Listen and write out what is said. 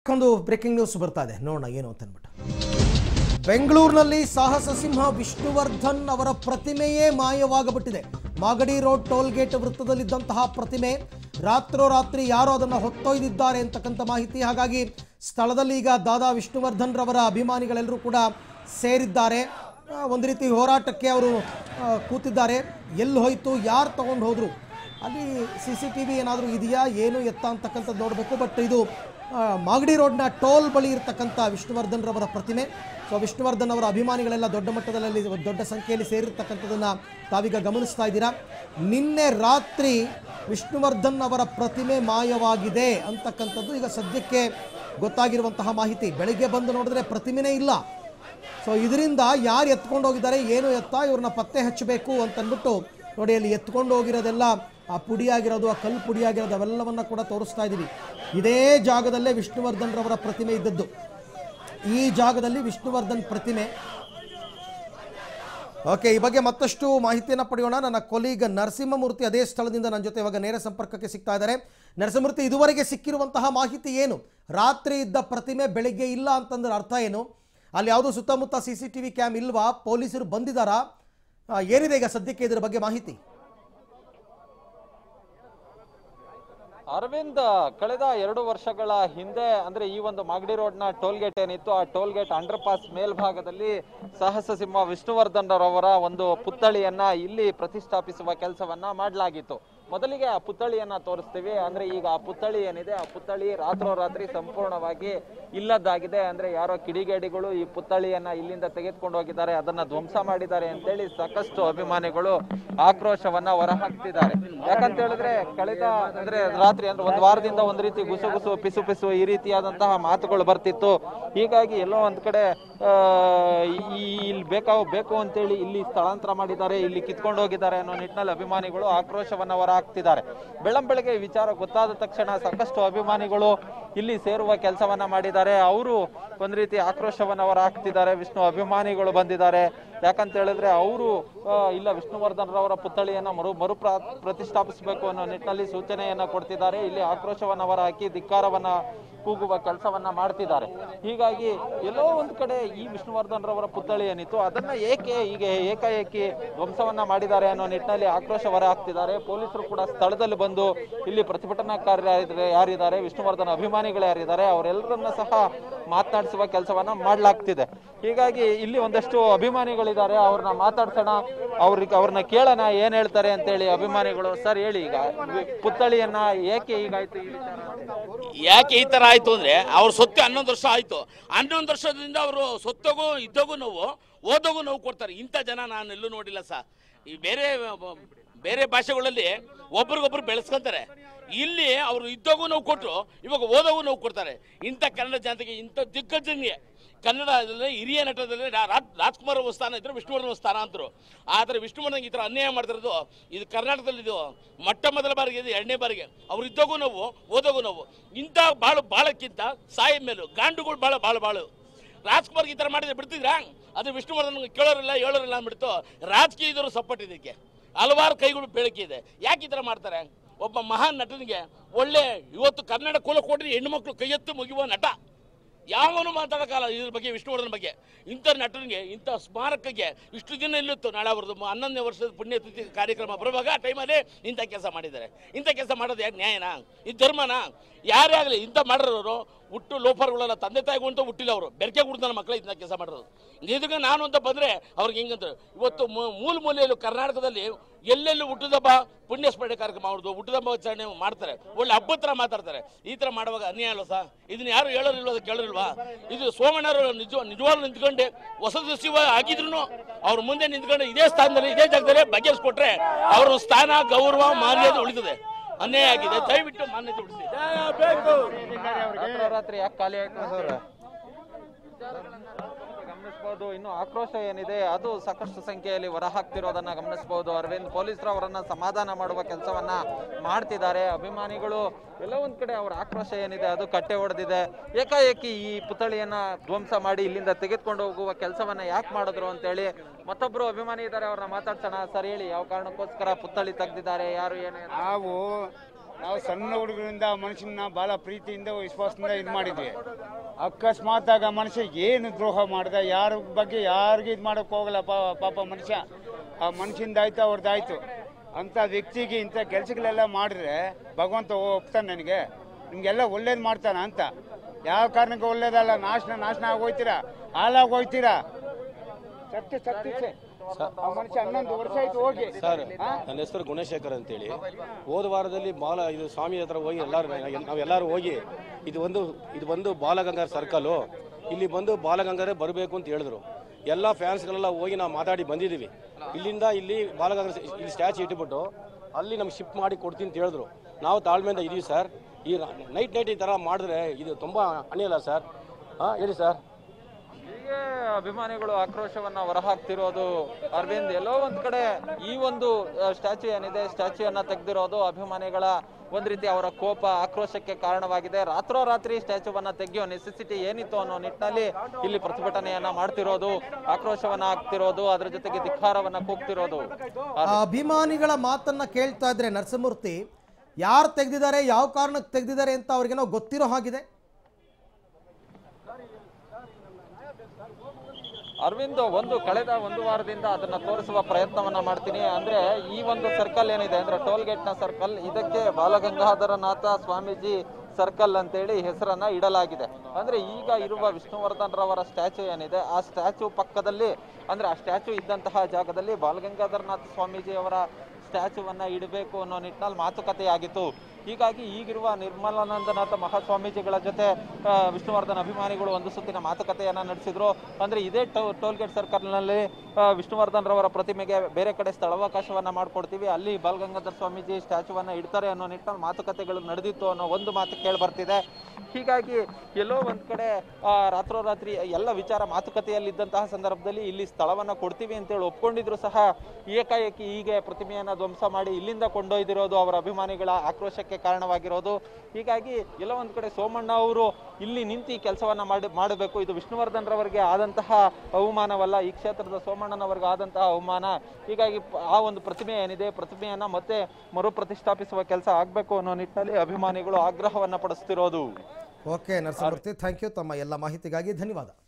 ಒಂದು breaking news ಬರ್ತಾ ಇದೆ ನೋಡೋಣ ಏನು ಅಂತ ಅಂದ್ಬಿಟ್ಟು ಬೆಂಗಳೂರಿನಲ್ಲಿ ಸಾಹಸ ಸಿಂಹ ವಿಷ್ಣುವರ್ಧನ್ ಅವರ ಪ್ರತಿಮೆಯೇ ಮಾಯವಾಗಬಿಟ್ಟಿದೆ ಮಾಗಡಿ ರೋಡ್ ಟೋಲ್ ಗೇಟ್ ವೃತ್ತದಲ್ಲಿದ್ದಂತಹ ಪ್ರತಿಮೆ ರಾತ್ರೋರಾತ್ರಿ ಯಾರೋ ಅದನ್ನು ಹೊತ್ತೊಯ್ದಿದ್ದಾರೆ ಅಂತಕ್ಕಂಥ ಮಾಹಿತಿ ಹಾಗಾಗಿ ಸ್ಥಳದಲ್ಲಿ ಈಗ ದಾದಾ ವಿಷ್ಣುವರ್ಧನ್ ರವರ ಅಭಿಮಾನಿಗಳೆಲ್ಲರೂ ಕೂಡ ಸೇರಿದ್ದಾರೆ ಆ, ಒಂದು ರೀತಿ ಹೋರಾಟಕ್ಕೆ ಅವರು ಆ, ಕೂತಿದ್ದಾರೆ ಎಲ್ಲಿ ಹೋಯ್ತು ಯಾರು ತಗೊಂಡು ಹೋದ್ರು ಅಲ್ಲಿ ಸಿ ಸಿ ಟಿ ವಿ ಏನಾದರೂ ಇದೆಯಾ ಏನು ಎತ್ತ ಅಂತಕ್ಕಂಥದ್ದು ನೋಡಬೇಕು ಬಟ್ ಇದು ಆ, ಮಾಗಡಿ ರೋಡ್ನ ಟೋಲ್ ಬಳಿ ಇರ್ತಕ್ಕಂಥ ವಿಷ್ಣುವರ್ಧನ್ ರವರ ಪ್ರತಿಮೆ ಸೊ ವಿಷ್ಣುವರ್ಧನ್ ಅವರ ಅಭಿಮಾನಿಗಳೆಲ್ಲ ದೊಡ್ಡ ಮಟ್ಟದಲ್ಲಿ ದೊಡ್ಡ ಸಂಖ್ಯೆಯಲ್ಲಿ ಸೇರಿರ್ತಕ್ಕಂಥದ್ದನ್ನು ತಾವೀಗ ಗಮನಿಸ್ತಾ ಇದ್ದೀರಾ ನಿನ್ನೆ ರಾತ್ರಿ ವಿಷ್ಣುವರ್ಧನ್ ಅವರ ಪ್ರತಿಮೆ ಮಾಯವಾಗಿದೆ ಅಂತಕ್ಕಂಥದ್ದು ಈಗ ಸದ್ಯಕ್ಕೆ ಗೊತ್ತಾಗಿರುವಂತಹ ಮಾಹಿತಿ ಬೆಳಿಗ್ಗೆ ಬಂದು ನೋಡಿದ್ರೆ ಪ್ರತಿಮೆನೇ ಇಲ್ಲ ಸೊ ಇದರಿಂದ ಯಾರು ಎತ್ಕೊಂಡು ಹೋಗಿದ್ದಾರೆ ಏನು ಎತ್ತ ಇವ್ರನ್ನ ಪತ್ತೆ ಹಚ್ಚಬೇಕು ಅಂತಂದ್ಬಿಟ್ಟು ನೋಡಿ ಅಲ್ಲಿ ಎತ್ಕೊಂಡು ಹೋಗಿರೋದೆಲ್ಲ ಆ ಪುಡಿಯಾಗಿರೋದು ಆ ಕಲ್ಲು ಪುಡಿಯಾಗಿರೋದು ಅವೆಲ್ಲವನ್ನ ಕೂಡ ತೋರಿಸ್ತಾ ಇದ್ದೀವಿ ಇದೇ ಜಾಗದಲ್ಲೇ ವಿಷ್ಣುವರ್ಧನ್ ರವರ ಪ್ರತಿಮೆ ಇದ್ದದ್ದು ಈ ಜಾಗದಲ್ಲಿ ವಿಷ್ಣುವರ್ಧನ್ ಪ್ರತಿಮೆ ಓಕೆ ಈ ಬಗ್ಗೆ ಮತ್ತಷ್ಟು ಮಾಹಿತಿಯನ್ನು ಪಡೆಯೋಣ ನನ್ನ ಕೊಲೀಗ್ ನರಸಿಂಹಮೂರ್ತಿ ಅದೇ ಸ್ಥಳದಿಂದ ನನ್ನ ಜೊತೆ ಇವಾಗ ನೇರ ಸಂಪರ್ಕಕ್ಕೆ ಸಿಗ್ತಾ ಇದ್ದಾರೆ ನರಸಿಂಹಮೂರ್ತಿ ಇದುವರೆಗೆ ಸಿಕ್ಕಿರುವಂತಹ ಮಾಹಿತಿ ಏನು ರಾತ್ರಿ ಇದ್ದ ಪ್ರತಿಮೆ ಬೆಳಿಗ್ಗೆ ಇಲ್ಲ ಅಂತಂದ್ರೆ ಅರ್ಥ ಏನು ಅಲ್ಲಿ ಯಾವುದೋ ಸುತ್ತಮುತ್ತ C C T V cam ಇಲ್ವಾ ಪೊಲೀಸರು ಬಂದಿದ್ದಾರಾ ಆ, ಏನಿದೆ ಈಗ ಸದ್ಯಕ್ಕೆ ಇದರ ಬಗ್ಗೆ ಮಾಹಿತಿ ಅರವಿಂದ್ ಕಳೆದ ಎರಡು ವರ್ಷಗಳ ಹಿಂದೆ ಅಂದ್ರೆ ಈ ಒಂದು ಮಾಗಡಿ ರೋಡ್ನ ಟೋಲ್ ಗೇಟ್ ಏನಿತ್ತು ಆ ಟೋಲ್ ಗೇಟ್ ಅಂಡರ್ ಪಾಸ್ ಮೇಲ್ಭಾಗದಲ್ಲಿ ಸಾಹಸ ಸಿಂಹ ವಿಷ್ಣುವರ್ಧನ್ ರವರ ಒಂದು ಪುತ್ಥಳಿಯನ್ನ ಇಲ್ಲಿ ಪ್ರತಿಷ್ಠಾಪಿಸುವ ಕೆಲಸವನ್ನ ಮಾಡಲಾಗಿತ್ತು ಮೊದಲಿಗೆ ಆ ಪುತ್ಥಳಿಯನ್ನ ತೋರಿಸ್ತೀವಿ ಅಂದ್ರೆ ಈಗ ಆ ಪುತ್ಥಳಿ ಏನಿದೆ ಆ ಪುತ್ಥಳಿ ರಾತ್ರೋರಾತ್ರಿ ಸಂಪೂರ್ಣವಾಗಿ ಇಲ್ಲದ್ದಾಗಿದೆ ಅಂದ್ರೆ ಯಾರೋ ಕಿಡಿಗೇಡಿಗಳು ಈ ಪುತ್ಥಳಿಯನ್ನ ಇಲ್ಲಿಂದ ತೆಗೆದುಕೊಂಡು ಹೋಗಿದ್ದಾರೆ ಅದನ್ನ ಧ್ವಂಸ ಮಾಡಿದ್ದಾರೆ ಅಂತೇಳಿ ಸಾಕಷ್ಟು ಅಭಿಮಾನಿಗಳು ಆಕ್ರೋಶವನ್ನ ಹೊರಹಾಕ್ತಿದ್ದಾರೆ ಯಾಕಂತ ಹೇಳಿದ್ರೆ ಕಳೆದ ಅಂದ್ರೆ ರಾತ್ರಿ ಅಂದ್ರೆ ಒಂದು ವಾರದಿಂದ ಒಂದ್ ರೀತಿ ಗುಸುಗುಸು ಪಿಸು ಪಿಸು ಈ ರೀತಿಯಾದಂತಹ ಮಾತುಗಳು ಬರ್ತಿತ್ತು ಹೀಗಾಗಿ ಎಲ್ಲೋ ಒಂದ್ ಕಡೆ ಆ, ಈ ಇಲ್ಲಿ ಬೇಕಾವು ಬೇಕು ಅಂತೇಳಿ ಇಲ್ಲಿ ಸ್ಥಳಾಂತರ ಮಾಡಿದ್ದಾರೆ ಇಲ್ಲಿ ಕಿತ್ಕೊಂಡು ಹೋಗಿದ್ದಾರೆ ಅನ್ನೋ ನಿಟ್ಟಿನಲ್ಲಿ ಅಭಿಮಾನಿಗಳು ಆಕ್ರೋಶವನ್ನ ಹೊರಹಾಕ್ತಿದ್ದಾರೆ ಬೆಳ್ಳಂ ಬೆಳಗ್ಗೆ ಈ ವಿಚಾರ ಗೊತ್ತಾದ ತಕ್ಷಣ ಸಾಕಷ್ಟು ಅಭಿಮಾನಿಗಳು ಇಲ್ಲಿ ಸೇರುವ ಕೆಲಸವನ್ನ ಮಾಡಿದ್ದಾರೆ ಅವರು ಒಂದ್ ರೀತಿ ಆಕ್ರೋಶವನ್ನ ಹೊರ ಹಾಕ್ತಿದ್ದಾರೆ ವಿಷ್ಣು ಅಭಿಮಾನಿಗಳು ಬಂದಿದ್ದಾರೆ ಯಾಕಂತ ಹೇಳಿದ್ರೆ ಅವರು ಇಲ್ಲ ವಿಷ್ಣುವರ್ಧನ್ ರವರ ಪುತ್ಥಳಿಯನ್ನ ಮರು ಮರು ಪ್ರ- ಪ್ರತಿಷ್ಠಾಪಿಸಬೇಕು ಅನ್ನೋ ನಿಟ್ಟಿನಲ್ಲಿ ಸೂಚನೆಯನ್ನ ಕೊಡ್ತಿದ್ದಾರೆ ಇಲ್ಲಿ ಆಕ್ರೋಶವನ್ನ ಹೊರ ಹಾಕಿ ಧಿಕ್ಕಾರವನ್ನ ಕೂಗುವ ಕೆಲಸವನ್ನ ಮಾಡ್ತಿದ್ದಾರೆ ಹೀಗಾಗಿ ಎಲ್ಲೋ ಒಂದ್ ಕಡೆ ಈ ವಿಷ್ಣುವರ್ಧನ್ ರವರ ಪುತ್ಥಳಿ ಏನಿತ್ತು ಅದನ್ನ ಏಕೆ ಹೀಗೆ ಏಕಾಏಕಿ ಧ್ವಂಸವನ್ನ ಮಾಡಿದ್ದಾರೆ ಅನ್ನೋ ನಿಟ್ಟಿನಲ್ಲಿ ಆಕ್ರೋಶ ಹೊರ ಹಾಕ್ತಿದ್ದಾರೆ ಪೊಲೀಸರು ಕೂಡ ಸ್ಥಳದಲ್ಲಿ ಬಂದು ಇಲ್ಲಿ ಪ್ರತಿಭಟನಾಕಾರರು ಯಾರಿದ್ದಾರೆ ಯಾರಿದ್ದಾರೆ ವಿಷ್ಣುವರ್ಧನ್ ಅಭಿಮಾನಿಗಳು ಯಾರಿದ್ದಾರೆ ಅವರೆಲ್ಲರನ್ನ ಸಹ ಮಾತನಾಡಿಸುವ ಕೆಲಸವನ್ನ ಮಾಡ್ಲಾಗ್ತಿದೆ ಹೀಗಾಗಿ ಇಲ್ಲಿ ಒಂದಷ್ಟು ಅಭಿಮಾನಿಗಳಿದ್ದಾರೆ ಅವ್ರನ್ನ ಮಾತಾಡ್ಸೋಣ ಅವ್ರಿಗೆ ಅವ್ರನ್ನ ಕೇಳೋಣ ಏನ್ ಹೇಳ್ತಾರೆ ಅಂತೇಳಿ ಅಭಿಮಾನಿಗಳು ಸರ್ ಹೇಳಿ ಈಗ ವಿ- ಪುತ್ಥಳಿಯನ್ನ ಏಕೆ ಹೀಗಾಯ್ತು ಈ ವಿಚಾರ ಅಂತ? ಯಾಕೆ ಈ ತರ ಆಯ್ತು ಅಂದ್ರೆ ಅವ್ರ ಸೊತ್ತು ಹನ್ನೊಂದು ವರ್ಷ ಆಯ್ತು ಹನ್ನೊಂದು ವರ್ಷದಿಂದ ಅವರು ಸೊತ್ತಗೂ ಇದ್ದಗೂ ನೋವು ಓದೋಗೂ ನೋವು ಕೊಡ್ತಾರೆ ಇಂಥ ಜನ ನಾನು ಎಲ್ಲೂ ನೋಡಿಲ್ಲ ಸಾ ಈ ಬೇರೆ ಬೇರೆ ಭಾಷೆಗಳಲ್ಲಿ ಒಬ್ರಿಗೊಬ್ರು ಬೆಳೆಸ್ಕೊಂತಾರೆ ಇಲ್ಲಿ ಅವರು ಇದ್ದೋಗೂ ನೋವು ಕೊಟ್ಟರು ಇವಾಗ ಓದೋಗೂ ನೋವು ಕೊಡ್ತಾರೆ ಇಂಥ ಕನ್ನಡ ಜನತೆಗೆ ಇಂಥ ದಿಗ್ಗಜನಿಗೆ ಕನ್ನಡದಲ್ಲಿ ಹಿರಿಯ ನಟದಲ್ಲಿ ರಾ- ರಾಜ್ ರಾಜ್ಕುಮಾರ್ ಅವ್ರ ಸ್ಥಾನ ಇದ್ರೆ ವಿಷ್ಣುವರ್ಧನ್ ಅವ್ರ ಸ್ಥಾನ ಅಂತರು ಆದರೆ ವಿಷ್ಣುವರ್ಧನ್ ಈ ಥರ ಅನ್ಯಾಯ ಮಾಡ್ತಿರೋದು ಇದು ಕರ್ನಾಟಕದಲ್ಲಿ ಇದು ಮೊಟ್ಟ ಮೊದಲ ಬಾರಿಗೆ ಇದು ಎರಡನೇ ಬಾರಿಗೆ ಅವ್ರು ಇದ್ದೋಗೂ ನೋವು ಓದೋಗೂ ನೋವು ಇಂಥ ಬಾಳು ಬಾಳಕ್ಕಿಂತ ಸಾಯಿ ಮೇಲು ಗಾಂಡುಗಳು ಬಾಳ ಬಾಳ ಬಾಳು ರಾಜ್ಕುಮಾರ್ಗೆ ಈ ಥರ ಮಾಡಿದ್ರೆ ಬಿಡ್ತಿದ್ರಾ ಅದು ವಿಷ್ಣುವರ್ಧನ್ ಕೇಳೋರಿಲ್ಲ ಹೇಳೋರಿಲ್ಲ ಅಂದ್ಬಿಡ್ತು ರಾಜಕೀಯದವರು ಸಪೋರ್ಟ್ ಇದಕ್ಕೆ ಹಲವಾರು ಕೈಗಳು ಬೆಳಕಿದೆ ಯಾಕೆ ಈ ಥರ ಮಾಡ್ತಾರೆ ಒಬ್ಬ ಮಹಾನ್ ನಟನಿಗೆ ಒಳ್ಳೆ ಇವತ್ತು ಕನ್ನಡ ಕುಲ ಕೊಟ್ಟರೆ ಹೆಣ್ಣುಮಕ್ಳು ಕೈ ಎತ್ತು ಮುಗಿಯುವ ನಟ ಯಾವನು ಮಾತಾಡೋಕ್ಕಲ್ಲ ಇದ್ರ ಬಗ್ಗೆ ವಿಷ್ಣುವರ್ಧನ್ ಬಗ್ಗೆ ಇಂಥ ನಟನಿಗೆ ಇಂಥ ಸ್ಮಾರಕಕ್ಕೆ ಇಷ್ಟು ದಿನ ಇಲ್ಲಿತ್ತು ನಾಳೆ ಅವ್ರದ್ದು ಮ- ಹನ್ನೊಂದನೇ ವರ್ಷದ ಪುಣ್ಯತಿಥಿ ಕಾರ್ಯಕ್ರಮ ಬರುವಾಗ ಆ ಟೈಮಲ್ಲಿ ಇಂಥ ಕೆಲಸ ಮಾಡಿದ್ದಾರೆ ಇಂಥ ಕೆಲಸ ಮಾಡೋದು ಯಾಕೆ ನ್ಯಾಯನಾ ಇದು ಧರ್ಮನಾ ಯಾರೇ ಆಗಲಿ ಇಂಥ ಮಾಡಿರೋರು ಹುಟ್ಟು ಲೋಫರ್ಗಳೆಲ್ಲ ತಂದೆ ತಾಯಿಗೂ ಅಂತ ಹುಟ್ಟಿಲ್ಲ ಅವರು ಬೆರಕೆ ಕುಡ್ದ ಮಕ್ಕಳು ಇಂಥ ಕೆಲಸ ಮಾಡಿರೋದು ಇದಕ್ಕೆ ನಾನು ಅಂತ ಬಂದರೆ ಅವ್ರಿಗೆ ಹೆಂಗಂತ ಇವತ್ತು ಮೂ- ಮೂಲ ಮೂಲೆಯಲ್ಲೂ ಕರ್ನಾಟಕದಲ್ಲಿ ಎಲ್ಲೆಲ್ಲಿ ಹುಟ್ಟುದಬ್ಬ ಪುಣ್ಯ ಸ್ಮರಣೆ ಕಾರ್ಯಕ್ರಮ ಅವ್ರದ್ದು ಹುಟ್ಟುದಬ್ಬ ಆಚರಣೆ ಮಾಡ್ತಾರೆ ಒಳ್ಳೆ ಹಬ್ಬದ ಥರ ಮಾತಾಡ್ತಾರೆ ಈ ಥರ ಮಾಡುವಾಗ ಅನ್ಯಾಯ ಅಲ್ವ ಸಾ ಇದನ್ನ ಯಾರು ಹೇಳೋರಿಲ್ವ ಅದು ಕೇಳೋರಿಲ್ವಾ ಇದು ಸೋಮಣ್ಣರು ನಿಜ ನಿಜವಾಗ್ಲೂ ನಿಂತ್ಕೊಂಡು ಹೊಸದು ಶಿವ ಆಗಿದ್ರು ಅವ್ರ ಮುಂದೆ ನಿಂತ್ಕೊಂಡು ಇದೇ ಸ್ಥಾನದಲ್ಲಿ ಇದೇ ಜಾಗದಲ್ಲಿ ಬಗೆಹರಿಸ್ಕೊಟ್ರೆ ಅವ್ರ ಸ್ಥಾನ ಗೌರವ ಮಾನ್ಯತೆ ಉಳಿತದೆ ಅನ್ಯಾಯ ಆಗಿದೆ ದಯವಿಟ್ಟು ಮಾನ್ಯತೆ ಉಳಿಸಿ ರಾತ್ರೋರಾತ್ರಿ ಯಾಕೆ ಖಾಲಿ ಆಯ್ತು ಸರ್ ಗಮನಿಸಬಹುದು ಇನ್ನು ಆಕ್ರೋಶ ಏನಿದೆ ಅದು ಸಾಕಷ್ಟು ಸಂಖ್ಯೆಯಲ್ಲಿ ಹೊರಹಾಕ್ತಿರೋದನ್ನ ಗಮನಿಸಬಹುದು ಅರವಿಂದ್ ಪೊಲೀಸರು ಅವರನ್ನ ಸಮಾಧಾನ ಮಾಡುವ ಕೆಲಸವನ್ನ ಮಾಡ್ತಿದ್ದಾರೆ ಅಭಿಮಾನಿಗಳು ಎಲ್ಲೋ ಒಂದ್ ಕಡೆ ಅವರ ಆಕ್ರೋಶ ಏನಿದೆ ಅದು ಕಟ್ಟೆ ಹೊಡೆದಿದೆ ಏಕಾಏಕಿ ಈ ಪುತ್ಥಳಿಯನ್ನ ಧ್ವಂಸ ಮಾಡಿ ಇಲ್ಲಿಂದ ತೆಗೆದುಕೊಂಡು ಹೋಗುವ ಕೆಲಸವನ್ನ ಯಾಕೆ ಮಾಡಿದ್ರು ಅಂತೇಳಿ ಮತ್ತೊಬ್ರು ಅಭಿಮಾನಿ ಇದ್ದಾರೆ ಅವ್ರನ್ನ ಮಾತಾಡ್ಸೋಣ ಸರ್ ಹೇಳಿ ಯಾವ ಕಾರಣಕ್ಕೋಸ್ಕರ ಪುತ್ಥಳಿ ತೆಗ್ದಿದ್ದಾರೆ ಯಾರು ಏನೇ ನಾವು ನಾವು ಸಣ್ಣ ಹುಡುಗರಿಂದ ಮನುಷ್ಯನ ಭಾಳ ಪ್ರೀತಿಯಿಂದ ವಿಶ್ವಾಸದಿಂದ ಇದು ಮಾಡಿದ್ವಿ ಅಕಸ್ಮಾತ್ ಆಗ ಮನುಷ್ಯ ಏನು ದ್ರೋಹ ಮಾಡ್ದ ಯಾರ ಬಗ್ಗೆ ಯಾರಿಗೂ ಇದು ಮಾಡೋಕೆ ಹೋಗಲ್ಲ ಪಾ- ಪಾಪ ಮನುಷ್ಯ ಆ ಮನುಷ್ಯಂದ ಆಯ್ತು ಅವ್ರದ್ದಾಯ್ತು ಅಂಥ ವ್ಯಕ್ತಿಗೆ ಇಂಥ ಕೆಲಸಗಳೆಲ್ಲ ಮಾಡಿದ್ರೆ ಭಗವಂತ ಒಪ್ತಾನೆ ನನಗೆ ನಿಮಗೆಲ್ಲ ಒಳ್ಳೇದು ಮಾಡ್ತಾನ ಅಂತ ಯಾವ ಕಾರಣಕ್ಕೆ ಒಳ್ಳೇದಲ್ಲ ನಾಶನ ನಾಶನ ಆಗೋಯ್ತೀರಾ ಹಾಳಾಗೋಯ್ತೀರಾ ಸತ್ಯ ಸತ್ಯ ಆ ಮನುಷ್ಯ ಹನ್ನೊಂದು ವರ್ಷ ಆಯ್ತು ಹೋಗಿ ಸರ್ ನನ್ನ ಹೆಸರು ಗುಣಶೇಖರ್ ಅಂತೇಳಿ ಹೋದ ವಾರದಲ್ಲಿ ಬಾಲ ಇದು ಸ್ವಾಮಿ ಹತ್ರ ಹೋಗಿ ಎಲ್ಲರೂ ನಾವೆಲ್ಲರೂ ಹೋಗಿ ಇದು ಒಂದು ಇದು ಬಂದು ಬಾಲಗಂಗಾರ ಸರ್ಕಲು ಇಲ್ಲಿ ಬಂದು ಬಾಲಗಂಗಾರೇ ಬರಬೇಕು ಅಂತ ಹೇಳಿದ್ರು ಎಲ್ಲ ಫ್ಯಾನ್ಸ್ಗಳೆಲ್ಲ ಹೋಗಿ ನಾವು ಮಾತಾಡಿ ಬಂದಿದ್ದೀವಿ ಇಲ್ಲಿಂದ ಇಲ್ಲಿ ಬಾಲಗಂಗಾರ ಇಲ್ಲಿ ಸ್ಟ್ಯಾಚು ಇಟ್ಬಿಟ್ಟು ಅಲ್ಲಿ ನಮ್ಗೆ ಶಿಫ್ಟ್ ಮಾಡಿ ಕೊಡ್ತೀನಿ ಅಂತ ಹೇಳಿದ್ರು ನಾವು ತಾಳ್ಮೆಯಿಂದ ಇದೀವಿ ಸರ್ ಈ ನೈಟ್ ನೈಟ್ ಈ ಥರ ಮಾಡಿದ್ರೆ ಇದು ತುಂಬ ಅಣಿಯಲ್ಲ ಸರ್ ಹಾಂ ಹೇಳಿ ಸರ್ ಹೀಗೆ ಅಭಿಮಾನಿಗಳು ಆಕ್ರೋಶವನ್ನ ಹೊರಹಾಕ್ತಿರೋದು ಅರವಿಂದ್ ಎಲ್ಲೋ ಒಂದ್ ಕಡೆ ಈ ಒಂದು ಸ್ಟ್ಯಾಚ್ಯೂ ಏನಿದೆ ಸ್ಟ್ಯಾಚ್ಯೂಯನ್ನ ತೆಗೆದಿರೋದು ಅಭಿಮಾನಿಗಳ ಒಂದ್ ರೀತಿ ಅವರ ಕೋಪ ಆಕ್ರೋಶಕ್ಕೆ ಕಾರಣವಾಗಿದೆ ರಾತ್ರೋರಾತ್ರಿ ಸ್ಟ್ಯಾಚ್ಯೂವನ್ನ ತೆಗೆಯೋ ನೆಸೆಸಿಟಿ ಏನಿತ್ತು ಅನ್ನೋ ನಿಟ್ಟಿನಲ್ಲಿ ಇಲ್ಲಿ ಪ್ರತಿಭಟನೆಯನ್ನ ಮಾಡ್ತಿರೋದು ಆಕ್ರೋಶವನ್ನ ಹಾಕ್ತಿರೋದು ಅದ್ರ ಜೊತೆಗೆ ಧಿಕ್ಕಾರವನ್ನ ಕೂಗ್ತಿರೋದು ಆ ಅಭಿಮಾನಿಗಳ ಮಾತನ್ನ ಕೇಳ್ತಾ ಇದ್ರೆ ನರಸಿಂಹಮೂರ್ತಿ ಯಾರು ತೆಗೆದಿದ್ದಾರೆ ಯಾವ ಕಾರಣಕ್ಕೆ ತೆಗೆದಿದ್ದಾರೆ ಅಂತ ಅವ್ರಿಗೇನೋ ಗೊತ್ತಿರೋ ಹಾಗಿದೆ ಅರವಿಂದ್ ಒಂದು ಕಳೆದ ಒಂದು ವಾರದಿಂದ ಅದನ್ನ ತೋರಿಸುವ ಪ್ರಯತ್ನವನ್ನ ಮಾಡ್ತೀನಿ ಅಂದ್ರೆ ಈ ಒಂದು ಸರ್ಕಲ್ ಏನಿದೆ ಅಂದ್ರೆ ಟೋಲ್ ಗೇಟ್ ನ ಸರ್ಕಲ್ ಇದಕ್ಕೆ ಬಾಲಗಂಗಾಧರನಾಥ ಸ್ವಾಮೀಜಿ ಸರ್ಕಲ್ ಅಂತೇಳಿ ಹೆಸರನ್ನ ಇಡಲಾಗಿದೆ ಅಂದ್ರೆ ಈಗ ಇರುವ ವಿಷ್ಣುವರ್ಧನ್ ರವರ ಸ್ಟ್ಯಾಚು ಏನಿದೆ ಆ ಸ್ಟ್ಯಾಚು ಪಕ್ಕದಲ್ಲಿ ಅಂದ್ರೆ ಆ ಸ್ಟ್ಯಾಚು ಇದ್ದಂತಹ ಜಾಗದಲ್ಲಿ ಬಾಲಗಂಗಾಧರನಾಥ ಸ್ವಾಮೀಜಿ ಅವರ ಸ್ಟ್ಯಾಚುವನ್ನ ಇಡಬೇಕು ಅನ್ನೋ ನಿಟ್ಟಿನಲ್ಲಿ ಮಾತುಕತೆ ಆಗಿತ್ತು ಹೀಗಾಗಿ ಈಗಿರುವ ನಿರ್ಮಲಾನಂದನಾಥ ಮಹಾಸ್ವಾಮೀಜಿಗಳ ಜೊತೆ ಆ, ವಿಷ್ಣುವರ್ಧನ್ ಅಭಿಮಾನಿಗಳು ಒಂದು ಸುತ್ತಿನ ಮಾತುಕತೆಯನ್ನ ನಡೆಸಿದ್ರು ಅಂದ್ರೆ ಇದೇ ಟೋಲ್ ಗೇಟ್ ಸರ್ಕಲ್ನಲ್ಲಿ ಆ, ವಿಷ್ಣುವರ್ಧನ್ ರವರ ಪ್ರತಿಮೆಗೆ ಬೇರೆ ಕಡೆ ಸ್ಥಳಾವಕಾಶವನ್ನ ಮಾಡ್ಕೊಡ್ತೀವಿ ಅಲ್ಲಿ ಬಾಲಗಂಗಾಧರ ಸ್ವಾಮೀಜಿ ಸ್ಟ್ಯಾಚುವನ್ನ ಇಡ್ತಾರೆ ಅನ್ನೋ ನಿಟ್ಟಿನಲ್ಲಿ ಮಾತುಕತೆಗಳು ನಡೆದಿತ್ತು ಅನ್ನೋ ಒಂದು ಮಾತು ಕೇಳಿ ಬರ್ತಿದೆ ಹೀಗಾಗಿ ಎಲ್ಲೋ ಒಂದ್ ಕಡೆ ಆ, ರಾತ್ರೋರಾತ್ರಿ ಎಲ್ಲ ವಿಚಾರ ಮಾತುಕತೆಯಲ್ಲಿದ್ದಂತಹ ಸಂದರ್ಭದಲ್ಲಿ ಇಲ್ಲಿ ಸ್ಥಳವನ್ನ ಕೊಡ್ತೀವಿ ಅಂತೇಳಿ ಒಪ್ಕೊಂಡಿದ್ರು ಸಹ ಏಕಾಏಕಿ ಹೀಗೆ ಪ್ರತಿಮೆಯನ್ನ ಧ್ವಂಸ ಮಾಡಿ ಇಲ್ಲಿಂದ ಕೊಂಡೊಯ್ದಿರೋದು ಅವರ ಅಭಿಮಾನಿಗಳ ಆಕ್ರೋಶಕ್ಕೆ ಕಾರಣವಾಗಿರೋದು ಹೀಗಾಗಿ ಎಲ್ಲ ಒಂದ್ ಕಡೆ ಸೋಮಣ್ಣ ಅವರು ಇಲ್ಲಿ ನಿಂತು ಕೆಲಸವನ್ನ ಮಾಡಿ ಮಾಡಬೇಕು ಇದು ವಿಷ್ಣುವರ್ಧನ್ ರವರಿಗೆ ಆದಂತಹ ಅವಮಾನವಲ್ಲ ಈ ಕ್ಷೇತ್ರದ ಸೋಮಣ್ಣನವರಿಗೆ ಆದಂತಹ ಅವಮಾನ ಹೀಗಾಗಿ ಪ- ಆ ಒಂದು ಪ್ರತಿಮೆ ಏನಿದೆ ಪ್ರತಿಮೆಯನ್ನ ಮತ್ತೆ ಮರು ಪ್ರತಿಷ್ಠಾಪಿಸುವ ಕೆಲಸ ಆಗ್ಬೇಕು ಅನ್ನೋ ನಿಟ್ಟಿನಲ್ಲಿ ಅಭಿಮಾನಿಗಳು ಆಗ್ರಹವನ್ನ ಪಡಿಸ್ತಿರೋದು ಓಕೆ ನರಸಿಂಹಮೂರ್ತಿ ಥ್ಯಾಂಕ್ ಯು ತಮ್ಮ ಎಲ್ಲ ಮಾಹಿತಿಗಾಗಿ ಧನ್ಯವಾದ